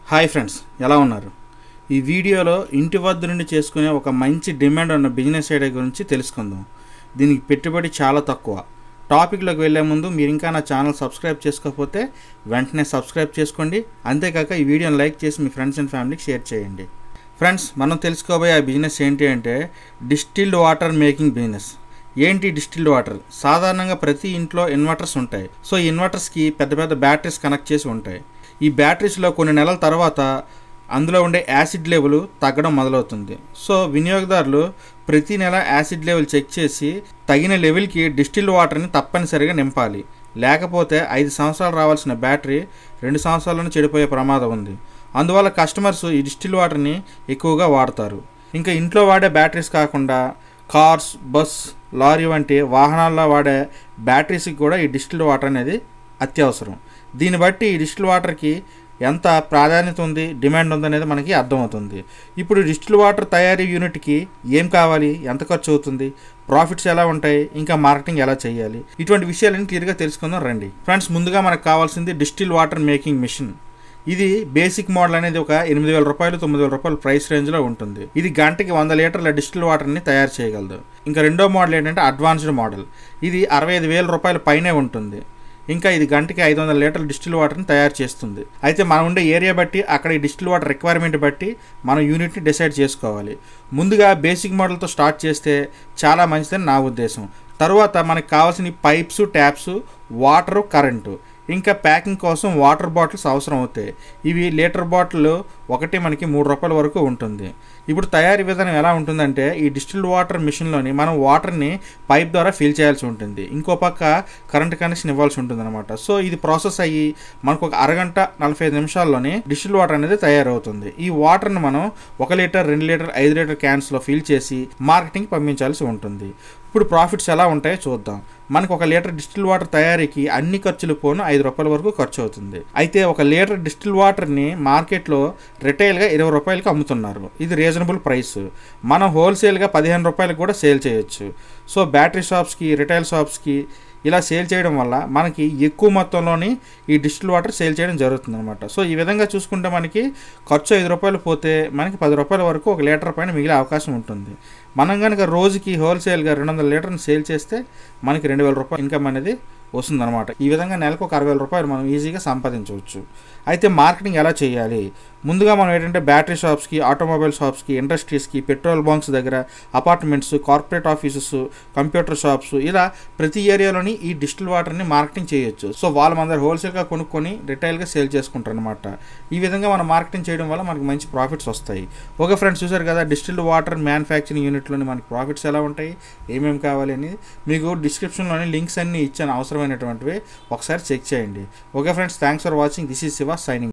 hi friends ఎలా ఉన్నారు ఈ వీడియోలో ఇంటి వద్ద నుండి చేసుకునే ఒక మంచి డిమాండ్ ఉన్న బిజినెస్ ఐడియా గురించి తెలుసుకుందాం దీనికి పెట్టుబడి చాలా తక్కువ టాపిక్లోకి వెళ్ళే ముందు మీరు ఇంకా నా ఛానల్ సబ్స్క్రైబ్ చేసుకోకపోతే వెంటనే సబ్స్క్రైబ్ చేసుకోండి అంతేకాక ఈ వీడియోని లైక్ చేసి మీ ఫ్రెండ్స్ అండ్ ఫ్యామిలీకి షేర్ చేయండి ఫ్రెండ్స్ మనం తెలుసుకోబోయే ఆ బిజినెస్ ఏంటి అంటే డిస్టిల్డ్ వాటర్ మేకింగ్ బిజినెస్ ఏంటి డిస్టిల్డ్ వాటర్ సాధారణంగా ప్రతి ఇంట్లో ఇన్వర్టర్స్ ఉంటాయి సో ఈ ఇన్వర్టర్స్కి పెద్ద పెద్ద బ్యాటరీస్ కనెక్ట్ చేసి ఉంటాయి ఈ బ్యాటరీస్లో కొన్ని నెలల తర్వాత అందులో ఉండే యాసిడ్ లెవెల్ తగ్గడం మొదలవుతుంది సో వినియోగదారులు ప్రతి నెల యాసిడ్ లెవెల్ చెక్ చేసి తగిన లెవెల్కి డిస్టిల్డ్ వాటర్ని తప్పనిసరిగా నింపాలి లేకపోతే ఐదు సంవత్సరాలు రావాల్సిన బ్యాటరీ రెండు సంవత్సరాలను చెడిపోయే ప్రమాదం ఉంది అందువల్ల కస్టమర్స్ ఈ డిస్టిల్ వాటర్ని ఎక్కువగా వాడతారు ఇంకా ఇంట్లో వాడే బ్యాటరీస్ కాకుండా కార్స్ బస్ లారీ వంటి వాహనాల్లో వాడే బ్యాటరీస్కి కూడా ఈ డిస్టిల్డ్ వాటర్ అనేది అత్యవసరం దీన్ని బట్టి ఈ డిస్టిల్ వాటర్కి ఎంత ప్రాధాన్యత ఉంది డిమాండ్ ఉందనేది మనకి అర్థమవుతుంది ఇప్పుడు డిస్టిల్ వాటర్ తయారీ యూనిట్కి ఏం కావాలి ఎంత ఖర్చు అవుతుంది ప్రాఫిట్స్ ఎలా ఉంటాయి ఇంకా మార్కెటింగ్ ఎలా చేయాలి ఇటువంటి విషయాలను క్లియర్గా తెలుసుకుందాం రండి ఫ్రెండ్స్ ముందుగా మనకు కావాల్సింది డిస్టిల్ వాటర్ మేకింగ్ మిషన్ ఇది బేసిక్ మోడల్ అనేది ఒక ఎనిమిది వేల రూపాయలు తొమ్మిది వేల రూపాయలు ప్రైస్ రేంజ్లో ఉంటుంది ఇది గంటకి వంద లీటర్ల డిస్టిల్ వాటర్ని తయారు చేయగలదు ఇంకా రెండో మోడల్ ఏంటంటే అడ్వాన్స్డ్ మోడల్ ఇది అరవై ఐదు వేల రూపాయల పైనే ఉంటుంది ఇంకా ఇది గంటకి ఐదు వందల లీటర్ల డిస్టిల్ వాటర్ని తయారు చేస్తుంది అయితే మనం ఉండే ఏరియా బట్టి అక్కడ ఈ డిస్టిల్ వాటర్ రిక్వైర్మెంట్ బట్టి మనం యూనిట్ని డిసైడ్ చేసుకోవాలి ముందుగా బేసిక్ మోడల్తో స్టార్ట్ చేస్తే చాలా మంచిదని నా ఉద్దేశం తర్వాత మనకు కావాల్సిన పైప్స్ ట్యాప్స్ వాటరు కరెంటు ఇంకా ప్యాకింగ్ కోసం వాటర్ బాటిల్స్ అవసరం అవుతాయి ఇవి లీటర్ బాటిల్ ఒకటి మనకి మూడు రూపాయల వరకు ఉంటుంది ఇప్పుడు తయారీ విధానం ఎలా ఉంటుందంటే ఈ డిస్టిల్డ్ వాటర్ మిషన్లోని మనం వాటర్ని పైప్ ద్వారా ఫిల్ చేయాల్సి ఉంటుంది ఇంకో పక్క కరెంట్ కనెక్షన్ ఇవ్వాల్సి ఉంటుంది అనమాట సో ఇది ప్రాసెస్ అయ్యి మనకు ఒక అరగంట నలభై ఐదు నిమిషాల్లోనే డిస్టిల్ వాటర్ అనేది తయారవుతుంది ఈ వాటర్ని మనం ఒక లీటర్ రెండు లీటర్ ఐదు లీటర్ క్యాన్స్లో ఫిల్ చేసి మార్కెటింగ్ పంపించాల్సి ఉంటుంది ఇప్పుడు ప్రాఫిట్స్ ఎలా ఉంటాయో చూద్దాం మనకు ఒక లీటర్ డిస్టిల్ వాటర్ తయారీకి అన్ని ఖర్చులు పోను ఐదు రూపాయల వరకు ఖర్చు అవుతుంది అయితే ఒక లీటర్ డిస్టిల్ వాటర్ని మార్కెట్లో రిటైల్గా ఇరవై రూపాయలకి అమ్ముతున్నారు ఇది రీజనబుల్ ప్రైస్ మనం హోల్సేల్గా పదిహేను రూపాయలకు కూడా సేల్ చేయొచ్చు సో బ్యాటరీ షాప్స్కి రిటైల్ షాప్స్కి ఇలా సేల్ చేయడం వల్ల మనకి ఎక్కువ మొత్తంలోని ఈ డిస్టిల్ వాటర్ సేల్ చేయడం జరుగుతుంది అనమాట సో ఈ విధంగా చూసుకుంటే మనకి ఖర్చు ఐదు రూపాయలు పోతే మనకి పది రూపాయల వరకు ఒక లీటర్ పైన మిగిలే అవకాశం ఉంటుంది మనం కనుక రోజుకి హోల్సేల్గా రెండు వందల లీటర్ని సేల్ చేస్తే మనకి రెండు వేల రూపాయలు ఇన్కమ్ అనేది వస్తుందన్నమాట ఈ విధంగా నెలకు ఒక అరవై వేల రూపాయలు మనం ఈజీగా సంపాదించవచ్చు అయితే మార్కెటింగ్ ఎలా చేయాలి ముందుగా మనం ఏంటంటే బ్యాటరీ షాప్స్కి ఆటోమొబైల్ షాప్స్కి ఇండస్ట్రీస్కి పెట్రోల్ బంక్స్ దగ్గర apartments corporate offices computer shops ఇలా ప్రతి ఏరియాలోని ఈ డిస్టిల్ వాటర్ని మార్కెటింగ్ చేయొచ్చు సో వాళ్ళు మన దగ్గర హోల్సేల్గా కొనుక్కొని రిటైల్గా సేల్ చేసుకుంటారు అనమాట ఈ విధంగా మనం మార్కెటింగ్ చేయడం వల్ల మనకి మంచి ప్రాఫిట్స్ వస్తాయి ఓకే ఫ్రెండ్స్ చూసారు కదా డిస్టిల్డ్ వాటర్ మ్యానుఫ్యాక్చరింగ్ యూనిట్లోని మనకి ప్రాఫిట్స్ ఎలా ఉంటాయి ఏమేమి కావాలి అని మీకు డిస్క్రిప్షన్లోని లింక్స్ అన్ని ఇచ్చాను అవసరమైనటువంటివి ఒకసారి చెక్ చేయండి okay friends thanks for watching this is Shiva signing